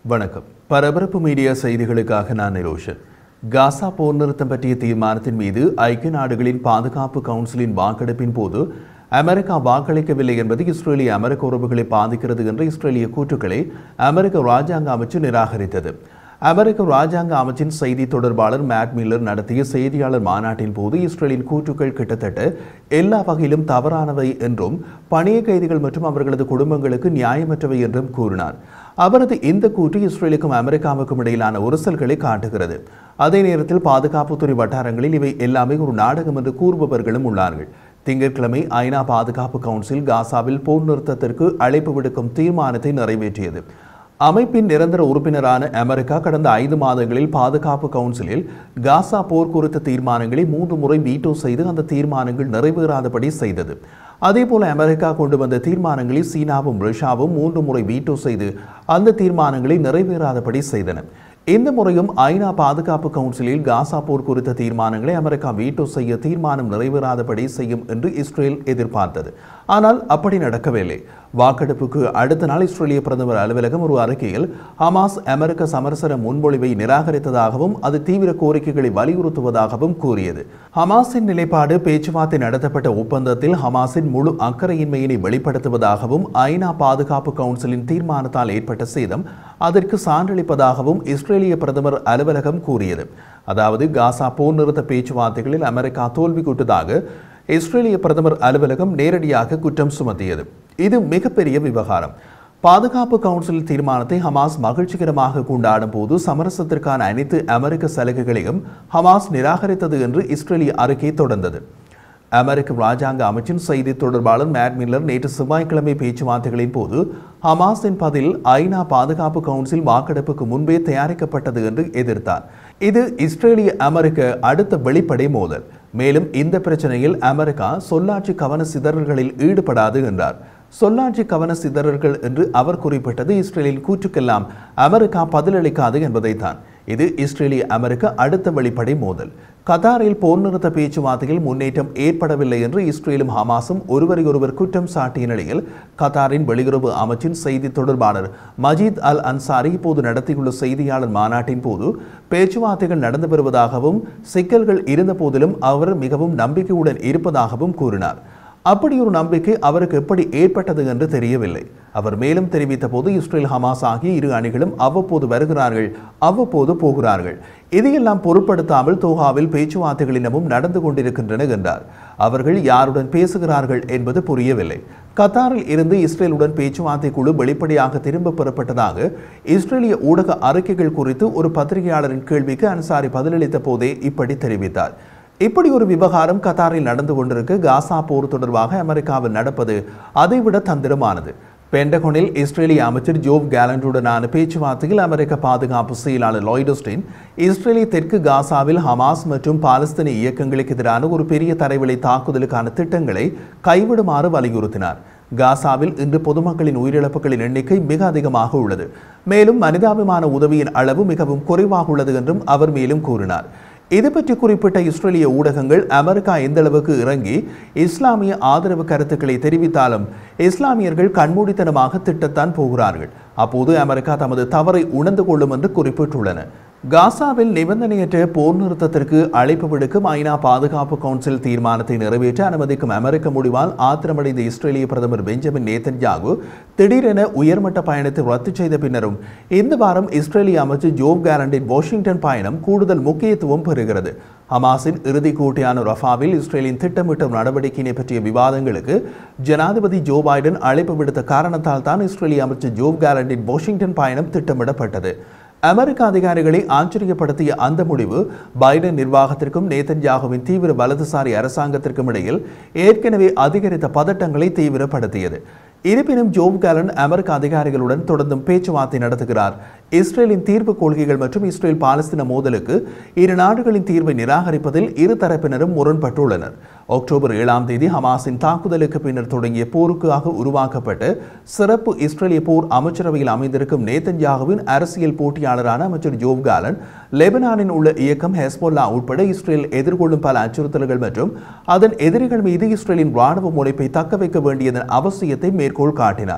வணக்கம் பரபரப்பு மீடியா செய்திகளுக்காக நான் நிரோஷன் காசா போர் நிறுத்தம் பற்றிய தீர்மானத்தின் மீது ஐக்கிய நாடுகளின் பாதுகாப்பு கவுன்சிலின் வாக்கெடுப்பின் போது அமெரிக்கா வாக்களிக்கவில்லை என்பது இஸ்ரேலிய அமெரிக்க உறவுகளை பாதிக்கிறது என்ற இஸ்ரேலிய கூற்றுக்களை அமெரிக்க ராஜாங்க அமைச்சு நிராகரித்தது அமெரிக்க ராஜாங்க அமைச்சின் செய்தி தொடர்பாளர் மேட் மில்லர் நடத்திய செய்தியாளர் மாநாட்டின் போது இஸ்ரேலின் கூற்றுக்கள் கிட்டத்தட்ட எல்லா வகையிலும் தவறானவை என்றும் பணிய கைதிகள் மற்றும் அவர்களது குடும்பங்களுக்கு நியாயமற்றவை என்றும் கூறினார் அவரது இந்த கூற்று இஸ்ரேலுக்கும் அமெரிக்காவுக்கும் இடையிலான உரசல்களை காட்டுகிறது அதே நேரத்தில் பாதுகாப்புத்துறை வட்டாரங்களில் இவை எல்லாமே ஒரு நாடகம் என்று கூறுபவர்களும் உள்ளார்கள் திங்கட்கிழமை ஐநா பாதுகாப்பு கவுன்சில் காசாவில் போர் நிறுத்தத்திற்கு அழைப்பு விடுக்கும் தீர்மானத்தை நிறைவேற்றியது அமைப்பின் நிரந்தர உறுப்பினரான அமெரிக்கா கடந்த ஐந்து மாதங்களில் பாதுகாப்பு கவுன்சிலில் காசா போர் குறித்த தீர்மானங்களை மூன்று முறை வீட்டோ செய்து அந்த தீர்மானங்கள் நிறைவேறாதபடி செய்தது அதேபோல அமெரிக்கா கொண்டு வந்த தீர்மானங்களை சீனாவும் ரஷ்யாவும் மூன்று முறை வீட்டோ செய்து அந்த தீர்மானங்களை நிறைவேறாதபடி செய்தன இந்த முறையும் ஐநா பாதுகாப்பு கவுன்சிலில் காசா போர் குறித்த தீர்மானங்களை அமெரிக்கா வீட்டோ செய்ய தீர்மானம் நிறைவேறாதபடி செய்யும் என்று இஸ்ரேல் எதிர்பார்த்தது ஆனால் அப்படி நடக்கவில்லை வாக்கெடுப்புக்கு அடுத்த நாள் இஸ்ரேலிய பிரதமர் அலுவலகம் ஒரு அறிக்கையில் ஹமாஸ் அமெரிக்க சமரசர முன்மொழிவை நிராகரித்ததாகவும் அது தீவிர கோரிக்கைகளை வலியுறுத்துவதாகவும் கூறியது ஹமாஸின் நிலைப்பாடு பேச்சுவார்த்தை நடத்தப்பட்ட ஒப்பந்தத்தில் ஹமாஸின் முழு அக்கறையின்மையினை வெளிப்படுத்துவதாகவும் ஐநா பாதுகாப்பு கவுன்சிலின் தீர்மானத்தால் ஏற்பட்ட சேதம் அதற்கு சான்றளிப்பதாகவும் இஸ்ரேலிய பிரதமர் அலுவலகம் கூறியது அதாவது காசா போர் நிறுத்த பேச்சுவார்த்தைகளில் அமெரிக்கா தோல்வியுற்றதாக இஸ்ரேலிய பிரதமர் அலுவலகம் நேரடியாக குற்றம் சுமத்தியது இது மிகப்பெரிய விவகாரம் பாதுகாப்பு கவுன்சில் தீர்மானத்தை ஹமாஸ் மகிழ்ச்சிகரமாக கொண்டாடும் போது சமரசத்திற்கான அனைத்து அமெரிக்க சலுகைகளையும் ஹமாஸ் நிராகரித்தது என்று இஸ்ரேலிய அறிக்கை தொடர்ந்தது அமெரிக்க ராஜாங்க அமைச்சின் செய்தி தொடர்பாளர் மேட் மில்லர் நேற்று செவ்வாய்க்கிழமை பேச்சுவார்த்தைகளின் போது ஹமாஸின் பதில் ஐநா பாதுகாப்பு கவுன்சில் வாக்கெடுப்புக்கு முன்பே தயாரிக்கப்பட்டது என்று எதிர்த்தார் இது இஸ்ரேலிய அமெரிக்க அடுத்த வெளிப்படை மோதல் மேலும் இந்த பிரச்சனையில் அமெரிக்கா சொல்லாட்சி கவன சிதறல்களில் ஈடுபடாது என்றார் சொல்லாட்சி கவன சிதறல்கள் என்று அவர் குறிப்பிட்டது இஸ்ரேலின் கூற்றுக்கெல்லாம் அமெரிக்கா பதிலளிக்காது என்பதைத்தான் இது இஸ்ரேலிய அமெரிக்க அடுத்த வெளிப்படை மோதல் கத்தாரில் போர் நிறுத்த பேச்சுவார்த்தையில் முன்னேற்றம் ஏற்படவில்லை என்று இஸ்ரேலும் ஹமாஸும் ஒருவரையொருவர் குற்றம் சாட்டிய நிலையில் கத்தாரின் வெளியுறவு அமைச்சின் செய்தி தொடர்பாளர் மஜீத் அல் அன்சாரி இப்போது நடத்தியுள்ள செய்தியாளர் மாநாட்டின் போது பேச்சுவார்த்தைகள் நடந்து வருவதாகவும் சிக்கல்கள் இருந்த போதிலும் அவர் மிகவும் நம்பிக்கையுடன் இருப்பதாகவும் கூறினார் அப்படி ஒரு நம்பிக்கை அவருக்கு எப்படி ஏற்பட்டது என்று தெரியவில்லை அவர் மேலும் தெரிவித்த போது இஸ்ரேல் ஹமாஸ் ஆகிய இரு அணிகளும் அவ்வப்போது வருகிறார்கள் அவ்வப்போது போகிறார்கள் இதையெல்லாம் பொருட்படுத்தாமல் தோஹாவில் பேச்சுவார்த்தைகள் இன்னமும் நடந்து கொண்டிருக்கின்றன என்றார் அவர்கள் யாருடன் பேசுகிறார்கள் என்பது புரியவில்லை கத்தாரில் இருந்து இஸ்ரேலுடன் பேச்சுவார்த்தை குழு வெளிப்படையாக திரும்ப பெறப்பட்டதாக இஸ்ரேலிய ஊடக அறிக்கைகள் குறித்து ஒரு பத்திரிகையாளரின் கேள்விக்கு அன்சாரி பதிலளித்த போதே இப்படி தெரிவித்தார் இப்படி ஒரு விவகாரம் கத்தாரில் நடந்து கொண்டிருக்க காசா போர் தொடர்பாக அமெரிக்காவில் நடப்பது அதைவிட தந்திரமானது பென்டகோனில் இஸ்ரேலிய அமைச்சர் ஜோப் கேலண்டுடனான பேச்சுவார்த்தையில் அமெரிக்க பாதுகாப்பு செயலாளர் லாய்டோஸ்டின் இஸ்ரேலிய தெற்கு காசாவில் ஹமாஸ் மற்றும் பாலஸ்தீன இயக்கங்களுக்கு எதிரான ஒரு பெரிய தரைவழி தாக்குதலுக்கான திட்டங்களை கைவிடுமாறு வலியுறுத்தினார் காசாவில் இன்று பொதுமக்களின் உயிரிழப்புகளின் எண்ணிக்கை மிக அதிகமாக உள்ளது மேலும் மனிதாபிமான உதவியின் அளவு மிகவும் குறைவாக உள்ளது என்றும் அவர் மேலும் கூறினார் இது பற்றி குறிப்பிட்ட இஸ்ரேலிய ஊடகங்கள் அமெரிக்கா எந்த அளவுக்கு இறங்கி இஸ்லாமிய ஆதரவு கருத்துக்களை தெரிவித்தாலும் இஸ்லாமியர்கள் கண்மூடித்தனமாக திட்டத்தான் போகிறார்கள் அப்போது அமெரிக்கா தமது தவறை உணர்ந்து கொள்ளும் என்று குறிப்பிட்டுள்ளன காசாவில் நிபந்தனையற்ற போர் நிறுத்தத்திற்கு அழைப்பு விடுக்கும் ஐநா பாதுகாப்பு கவுன்சில் தீர்மானத்தை நிறைவேற்ற அனுமதிக்கும் அமெரிக்க முடிவால் ஆத்திரமடைந்த இஸ்ரேலிய பிரதமர் பெஞ்சமின் நேத்தன்யாகு திடீரென உயர்மட்ட பயணத்தை ரத்து செய்த பின்னரும் இந்த வாரம் இஸ்ரேலிய அமைச்சர் ஜோப் கேரண்டின் வாஷிங்டன் பயணம் கூடுதல் முக்கியத்துவம் பெறுகிறது ஹமாஸின் இறுதிக் கூட்டியான ரஃபாவில் இஸ்ரேலின் திட்டமிட்ட நடவடிக்கையினை பற்றிய விவாதங்களுக்கு ஜனாதிபதி ஜோ பைடன் அழைப்பு விடுத்த காரணத்தால் தான் இஸ்ரேலிய அமைச்சர் ஜோப் கேரண்டின் வாஷிங்டன் பயணம் திட்டமிடப்பட்டது அமெரிக்க அதிகாரிகளை ஆச்சரியப்படுத்திய அந்த முடிவு பைடன் நிர்வாகத்திற்கும் நேதன்யாகுவின் தீவிர வலதுசாரி அரசாங்கத்திற்கும் இடையில் ஏற்கனவே அதிகரித்த பதட்டங்களை தீவிரப்படுத்தியது இருப்பினும் ஜோப் கேலன் அமெரிக்க அதிகாரிகளுடன் தொடர்ந்தும் பேச்சுவார்த்தை நடத்துகிறார் இஸ்ரேலின் தீர்வு கொள்கைகள் மற்றும் இஸ்ரேல் பாலஸ்தீன மோதலுக்கு இரு நாடுகளின் தீர்வை நிராகரிப்பதில் இரு தரப்பினரும் முரண்பட்டுள்ளனர் அக்டோபர் ஏழாம் தேதி ஹமாஸின் தாக்குதலுக்கு பின்னர் தொடங்கிய போருக்காக உருவாக்கப்பட்ட சிறப்பு இஸ்ரேலிய போர் அமைச்சரவையில் அமைந்திருக்கும் நேதன்யாகுவின் அரசியல் போட்டியாளரான அமைச்சர் ஜோப் காலன் லெபனானின் உள்ள இயக்கம் ஹெஸ்போல்லா உட்பட இஸ்ரேல் எதிர்கொள்ளும் பல அச்சுறுத்தல்கள் மற்றும் அதன் எதிரிகள் மீது இஸ்ரேலின் ராணுவ முனைப்பை தக்க வைக்க வேண்டியதன் அவசியத்தை மேற்கோள் காட்டினார்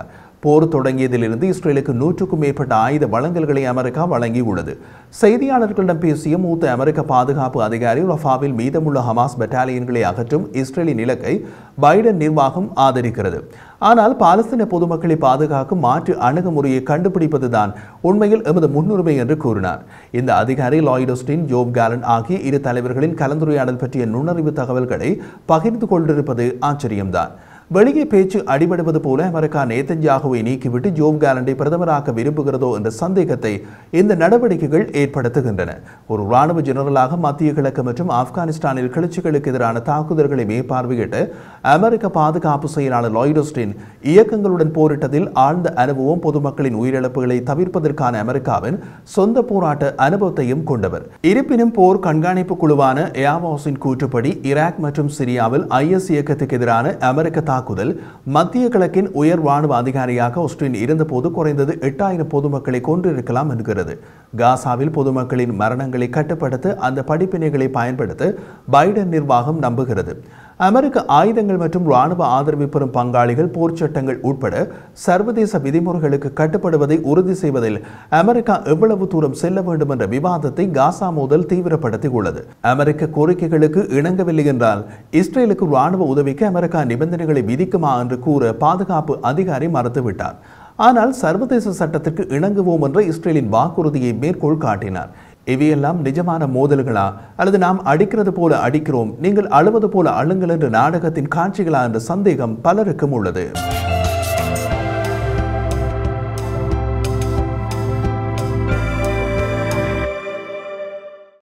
போர் தொடங்கியதிலிருந்து இஸ்ரேலுக்கு நூற்றுக்கும் மேற்பட்ட ஆயுத வழங்கல்களை அமெரிக்கா வழங்கியுள்ளது செய்தியாளர்களிடம் பேசிய மூத்த அமெரிக்க பாதுகாப்பு அதிகாரி ரஃபாவில் மீதமுள்ள ஹமாஸ் பெட்டாலியன்களை அகற்றும் இஸ்ரேலின் இலக்கை பைடன் நிர்வாகம் ஆதரிக்கிறது ஆனால் பாலஸ்தீன பொதுமக்களை பாதுகாக்கும் மாற்று அணுகுமுறையை கண்டுபிடிப்பதுதான் உண்மையில் எமது முன்னுரிமை என்று கூறினார் இந்த அதிகாரி லாய்டோஸ்டின் ஜோப் கேலன் ஆகிய இரு தலைவர்களின் கலந்துரையாடல் பற்றிய நுண்ணறிவு தகவல்களை பகிர்ந்து கொண்டிருப்பது ஆச்சரியம்தான் வெளியே பேச்சு அடிபடுவது போல அமெரிக்கா நேத்தன்யாகுவை நீக்கிவிட்டு ஜோப் கேலண்டை பிரதமராக்க விரும்புகிறதோ என்ற சந்தேகத்தை இந்த நடவடிக்கைகள் ஏற்படுத்துகின்றன ஒரு ராணுவ ஜெனரலாக மத்திய கிழக்கு மற்றும் ஆப்கானிஸ்தானில் கிளர்ச்சிகளுக்கு எதிரான தாக்குதல்களை மேற்பார்வையிட்டு அமெரிக்க பாதுகாப்பு செயலாளர் லாய்டோஸ்டின் இயக்கங்களுடன் போரிட்டதில் ஆழ்ந்த அனுபவம் பொதுமக்களின் உயிரிழப்புகளை தவிர்ப்பதற்கான அமெரிக்காவின் சொந்த போராட்ட அனுபவத்தையும் கொண்டவர் இருப்பினும் போர் கண்காணிப்பு குழுவான ஏவாஸின் கூற்றுப்படி ஈராக் மற்றும் சிரியாவில் ஐஎஸ் இயக்கத்துக்கு எதிரான அமெரிக்க தாக்குதல் மத்திய கிழக்கின் உயர் ராணுவ அதிகாரியாக ஒஸ்டின் இருந்தபோது குறைந்தது எட்டாயிரம் பொதுமக்களை கொன்றிருக்கலாம் என்கிறது காசாவில் பொதுமக்களின் மரணங்களை கட்டுப்படுத்த அந்த படிப்பினைகளை பயன்படுத்த பைடன் நிர்வாகம் நம்புகிறது அமெரிக்க ஆயுதங்கள் மற்றும் ராணுவ ஆதரவு பெறும் பங்காளிகள் போர் சட்டங்கள் உட்பட சர்வதேச விதிமுறைகளுக்கு கட்டுப்படுவதை உறுதி செய்வதில் அமெரிக்கா எவ்வளவு தூரம் செல்ல வேண்டும் என்ற விவாதத்தை காசா மோதல் தீவிரப்படுத்தியுள்ளது அமெரிக்க கோரிக்கைகளுக்கு இணங்கவில்லை என்றால் இஸ்ரேலுக்கு ராணுவ உதவிக்கு அமெரிக்கா நிபந்தனைகளை விதிக்குமா என்று கூற பாதுகாப்பு அதிகாரி மறுத்துவிட்டார் ஆனால் சர்வதேச சட்டத்திற்கு இணங்குவோம் என்ற இஸ்ரேலின் வாக்குறுதியை மேற்கோள் காட்டினார் இவையெல்லாம் நிஜமான மோதல்களா அல்லது நாம் அடிக்கிறது போல அடிக்கிறோம் நீங்கள் அழுவது போல அழுங்கள் என்ற நாடகத்தின் காட்சிகளா என்ற சந்தேகம் பலருக்கும் உள்ளது